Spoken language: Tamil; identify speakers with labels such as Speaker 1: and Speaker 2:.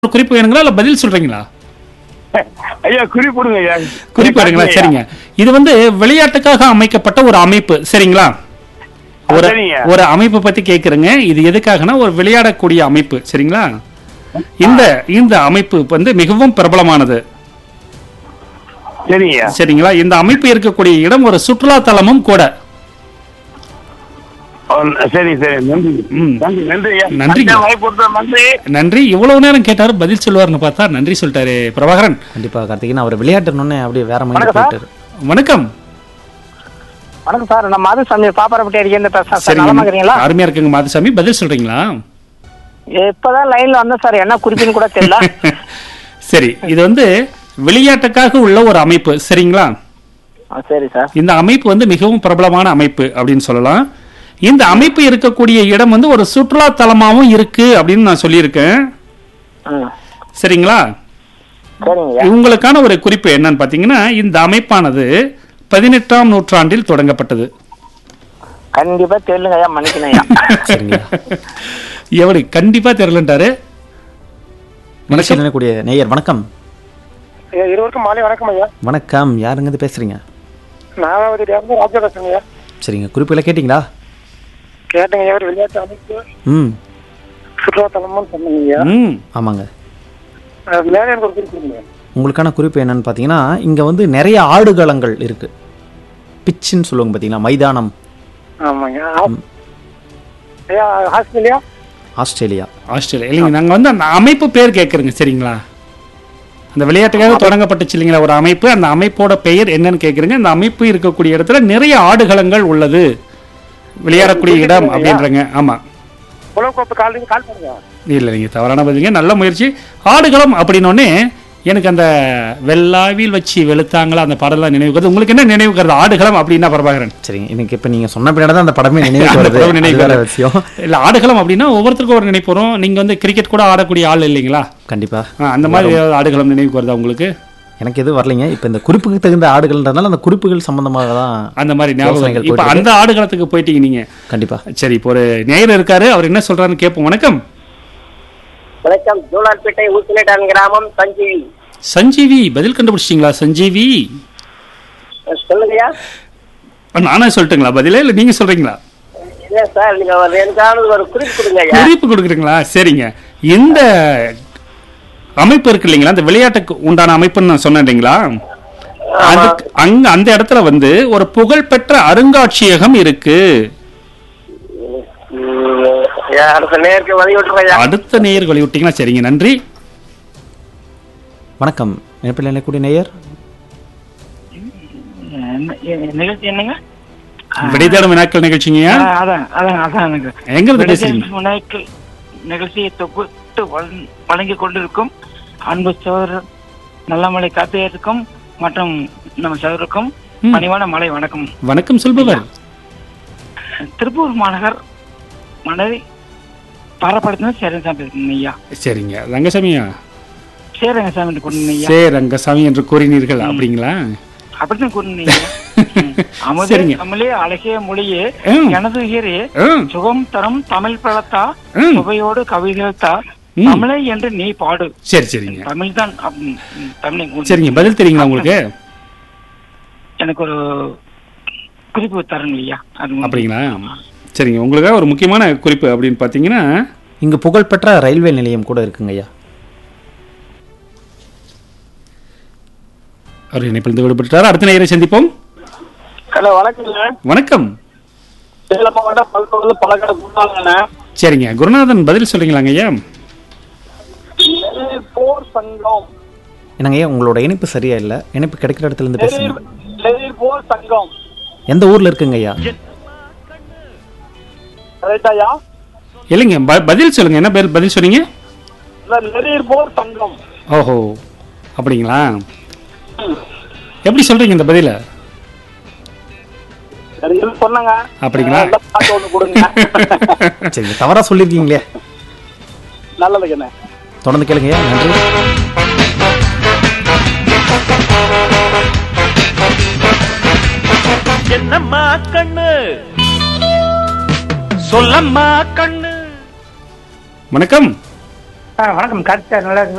Speaker 1: ஒரு குறிப்பு வேணுங்களா இல்ல பதில் சொல்றீங்களா
Speaker 2: ஐயா குறிப்பிடுங்க ஐயா
Speaker 1: குறிப்பு வேணுங்களா சரிங்க இது வந்து விளையாட்டுக்காக அமைக்கப்பட்ட ஒரு அமைப்பு சரிங்களா ஒரு
Speaker 2: சரிங்க.
Speaker 1: ஒரு அமைப்பு பத்தி கேக்குறேங்க இது எதுக்காகனா ஒரு விளையாடக்கூடிய அமைப்பு சரிங்களா இந்த இந்த அமைப்பு வந்து மிகவும் பிரபலமானது
Speaker 2: சரிங்க
Speaker 1: சரிங்களா இந்த அமைப்பு இருக்கக்கூடிய இடம் ஒரு சுற்றுலா தலமும் கூட
Speaker 2: ஓ, சரி சரி நன்றி
Speaker 1: ம்.
Speaker 2: நன்றி நன்றி ஐயா
Speaker 1: நன்றிங்க.
Speaker 2: ஐயா, வாய்ப்பு கொடுத்தது நன்றி
Speaker 1: நன்றி இவ்வளவு நேரம் கேட்டாரு பதில் சொல்லுவாருன்னு பார்த்தா நன்றி சொல்லிட்டாரு பிரபாகரன்
Speaker 3: கண்டிப்பா கார்த்திகேயன் அவர் விளையாட்டுனே அப்படியே வேற மாதிரி
Speaker 4: வணக்கம் சார்.
Speaker 3: போயிட்டாரு
Speaker 1: வணக்கம்
Speaker 4: வணக்கம் சார் நான் மதுசாமி பாப்பாரப்பட்டி அடிக்கேருந்து பேசுறேன் சார்
Speaker 1: சரிங்க
Speaker 4: நலமா இருக்கிறீங்களா
Speaker 1: அருமையா இருக்குங்க மாதுசாமி பதில் சொல்றீங்களா
Speaker 4: இப்பதான் லைன்ல வந்தேன் சார் என்ன குறிப்புன்னு கூட தெரியல
Speaker 1: சரி இது வந்து விளையாட்டுக்காக உள்ள ஒரு அமைப்பு சரிங்களா
Speaker 4: ஆ, சரி சார்
Speaker 1: இந்த அமைப்பு வந்து மிகவும் பிரபலமான அமைப்பு அப்படின்னு சொல்லலாம் இந்த அமைப்பு இருக்கக்கூடிய இடம் வந்து ஒரு சுற்றுலா தலமாவும் இருக்கு அப்படின்னு நான் சொல்லியிருக்கேன்
Speaker 4: ம்
Speaker 1: சரிங்களா
Speaker 4: சரிங்க
Speaker 1: உங்களுக்கான ஒரு குறிப்பு என்னன்னு பாத்தீங்கன்னா இந்த அமைப்பானது பதினெட்டாம் நூற்றாண்டில் தொடங்கப்பட்டது
Speaker 4: கண்டிப்பா தெரியலுங்க ஐயா மன்னிக்கணும் ஐயா
Speaker 3: சரிங்க
Speaker 1: எவரு கண்டிப்பா தெரியலன்ட்டாரு
Speaker 3: மனுஷன் கூடிய நேயர் வணக்கம்
Speaker 4: ஐயா இருவருக்கும் மாலை வணக்கம் ஐயா
Speaker 3: வணக்கம் யாருங்க இருந்து பேசுறீங்க
Speaker 4: நாகாவதி டேம் ராஜா பேசுறேங்க ஐயா
Speaker 3: சரிங்க குறிப்புகளை கேட்டிங்களா
Speaker 4: கேட்டுங்க ஐயா ஒரு விளையாட்டு அமைப்பு
Speaker 3: ம்
Speaker 4: சுற்றுலா தலமும் சொன்னீங்க ஐயா
Speaker 1: ம்
Speaker 3: ஆமாங்க
Speaker 4: அது மேலே எனக்கு ஒரு குறிப்பு கொடுங்க
Speaker 3: உங்களுக்கான குறிப்பு என்னன்னு பார்த்தீங்கன்னா இங்கே வந்து நிறைய ஆடுகளங்கள் இருக்கு பிச்சுன்னு சொல்லுவாங்க பார்த்தீங்களா மைதானம்
Speaker 4: ஆமாங்க ஐயா ஆஸ்திரேலியா
Speaker 3: ஆஸ்திரேலியா
Speaker 1: ஆஸ்திரேலியா இல்லைங்க நாங்க வந்து அந்த அமைப்பு பேர் கேட்குறோங்க சரிங்களா அந்த விளையாட்டுக்காக தொடங்கப்பட்டுச்சு இல்லைங்களா ஒரு அமைப்பு அந்த அமைப்போட பெயர் என்னன்னு கேட்குறேங்க அந்த அமைப்பு இருக்கக்கூடிய இடத்துல நிறைய ஆடுகளங்கள் உள்ளது விளையாடக்கூடிய இடம் அப்படின்றங்க ஆமா
Speaker 4: உலகக்கோப்பை கால் கால் பண்ணுங்க
Speaker 1: இல்ல நீங்க தவறான பதிலுங்க நல்ல முயற்சி ஆடுகளம் அப்படின்னோடனே எனக்கு அந்த வெள்ளாவில் வச்சு வெளுத்தாங்களா அந்த படம்லாம் நினைவுக்கு வருது உங்களுக்கு என்ன நினைவுக்கு வருது ஆடுகளம் அப்படின்னா பிரபாகரன்
Speaker 3: சரிங்க எனக்கு இப்போ நீங்கள் சொன்ன பின்னாடி தான் அந்த படமே நினைவுக்கு
Speaker 1: அந்த
Speaker 3: வருது
Speaker 1: படம்
Speaker 3: அது
Speaker 1: நினைவுக்கு
Speaker 3: வேற
Speaker 1: வருது.
Speaker 3: விஷயம்
Speaker 1: இல்ல ஆடுகளம் அப்படின்னா ஒவ்வொருத்தருக்கும் ஒரு நினைப்பு வரும் நீங்க வந்து கிரிக்கெட் கூட ஆடக்கூடிய ஆள் இல்லைங்களா
Speaker 3: கண்டிப்பா
Speaker 1: ஆ, அந்த மாதிரி ஏதாவது ஆடுகளம் நினைவுக்கு வருதா உங்களுக்கு
Speaker 3: எனக்கு எதுவும் வரலைங்க இப்போ இந்த குறிப்புக்கு தகுந்த ஆடுகள்ன்றதுனால அந்த குறிப்புகள் சம்பந்தமாக தான்
Speaker 1: அந்த மாதிரி ஞாபகம்
Speaker 3: யோசனைகள்
Speaker 1: இப்ப
Speaker 3: போயிட்டு
Speaker 1: அந்த ஆடுகளத்துக்கு போயிட்டீங்க நீங்க
Speaker 3: கண்டிப்பா
Speaker 1: சரி இப்போ ஒரு நேயர் இருக்காரு அவர் என்ன சொல்றாருன்னு கேட்போம் வணக்கம்
Speaker 5: வணக்கம் ஜோலார்பேட்டை ஊசிலேட்டான் கிராமம் சஞ்சீவி
Speaker 1: சஞ்சீவி பதில் கண்டுபிடிச்சிட்டீங்களா சஞ்சீவி
Speaker 5: சொல்லுங்கய்யா
Speaker 1: நானே சொல்லட்டுங்களா பதிலே இல்ல நீங்க சொல்றீங்களா
Speaker 5: இல்ல சார் நீங்க ஒரு எனக்கான ஒரு குறிப்பு கொடுங்க ஐயா
Speaker 1: குறிப்பு கொடுக்குறீங்களா சரிங்க இந்த அமைப்பு இருக்கு இல்லைங்களா அந்த விளையாட்டுக்கு உண்டான அமைப்புன்னு நான் சொன்னேன் இல்லைங்களா அதுக்கு அங்க அந்த இடத்துல வந்து ஒரு புகழ்பெற்ற அருங்காட்சியகம் இருக்கு
Speaker 5: ம், ஐயா, அடுத்த நேருக்கு வழி விட்டுருங்க ஐயா
Speaker 1: அடுத்த நேயர் வழி விட்டீங்கன்னா சரிங்க நன்றி
Speaker 3: வணக்கம் நினைப்பில் நினைக்கூடிய நேயர்
Speaker 4: நிகழ்ச்சி என்னங்க
Speaker 1: விடைதேடும் வினாக்கள் நிகழ்ச்சிங்க
Speaker 4: அதான் அதான் அதான் எனக்கு
Speaker 1: எங்க இருந்து பேசுறீங்க
Speaker 4: விநாயகர் நிகழ்ச்சியை தொகுத்து வழங்- வழங்கிக் கொண்டிருக்கும் அன்பு சோதரர் நல்லமலை காப்பியருக்கும் மற்றும் நம்ம சோதருக்கும்
Speaker 1: ம்.
Speaker 4: பணிவான மலை வணக்கம்
Speaker 1: வணக்கம் சொல்பவர்
Speaker 4: திருப்பூர் மாநகர் மனதை பாரப்படுத்தின சேரங்கசாமி இருக்குங்க ஐயா
Speaker 1: சரிங்க ரங்கசாமியா
Speaker 4: சேரங்கசாமி கொண்டு ஐயா
Speaker 1: சே ரங்கசாமி என்று கூறினீர்கள் அப்படிங்களா
Speaker 4: அப்படித்தான் கூறினீங்க அமுதே
Speaker 1: சரிங்க.
Speaker 4: தமிழே அழகிய மொழியே
Speaker 1: ம்.
Speaker 4: எனது உயிரே
Speaker 1: ம்,
Speaker 4: சுகம் தரும் தமிழ் பழத்தா
Speaker 1: ம்.
Speaker 4: சுவையோடு கவிதைகள் தா
Speaker 1: ம்.
Speaker 4: தமிழை என்று நீ பாடு
Speaker 1: சரி சரிங்க
Speaker 4: தமிழ் தான் தமிழை கூறு.
Speaker 1: சரிங்க பதில் தெரியுங்களா உங்களுக்கு
Speaker 4: எனக்கு ஒரு குறிப்பு தரணும் ஐயா அது ஒண்ணு.
Speaker 1: அப்படிங்களா சரிங்க உங்களுக்காக ஒரு முக்கியமான குறிப்பு அப்படின்னு பார்த்தீங்கன்னா
Speaker 3: இங்கு புகழ்பெற்ற ரயில்வே நிலையம் கூட இருக்குங்க ஐயா
Speaker 1: அவர் இணைப்பிலிருந்து விடுபட்டார் அடுத்த நேயரை சந்திப்போம்
Speaker 2: ஹலோ வணக்கங்க
Speaker 1: வணக்கம்
Speaker 2: சேலம் மாவட்டம் பல்கோவில் பழக்கடை குண்டாங்கண்ணே
Speaker 1: சரிங்க குருநாதன் பதில் சொல்றீங்களாங்க ஐயா
Speaker 2: போர் சங்கம்
Speaker 3: என்னங்க ஐயா உங்களோட இணைப்பு சரியா இல்லை இணைப்பு கிடைக்கிற இடத்துல இருந்து பேசுங்க
Speaker 2: லெதிர் போர் சங்கம்
Speaker 3: எந்த ஊர்ல இருக்குங்க ஐயா
Speaker 2: கரெக்டாயா
Speaker 1: இல்லைங்க ப- பதில் சொல்லுங்க என்ன பதில் பதில் சொன்னீங்க
Speaker 2: இல்ல லெதிர் போர் சங்கம்
Speaker 1: ஓஹோ அப்படிங்களா எப்படி சொல்றீங்க இந்த பதில
Speaker 2: சரி இது சொன்னாங்க
Speaker 1: அப்படிங்களா
Speaker 2: நல்ல பாட்டு ஒண்ணு கொடுங்க
Speaker 3: சரிங்க தவறா சொல்லியிருக்கீங்களே
Speaker 2: நல்லதுங்கண்ணே
Speaker 3: தொடர்ந்து கேளுங்க ஐயா நன்றி
Speaker 6: என்னம்மா கண்ணு சொல்லம்மா கண்ணு
Speaker 1: வணக்கம்
Speaker 4: ஆ, வணக்கம் கார்த்திகா நல்லா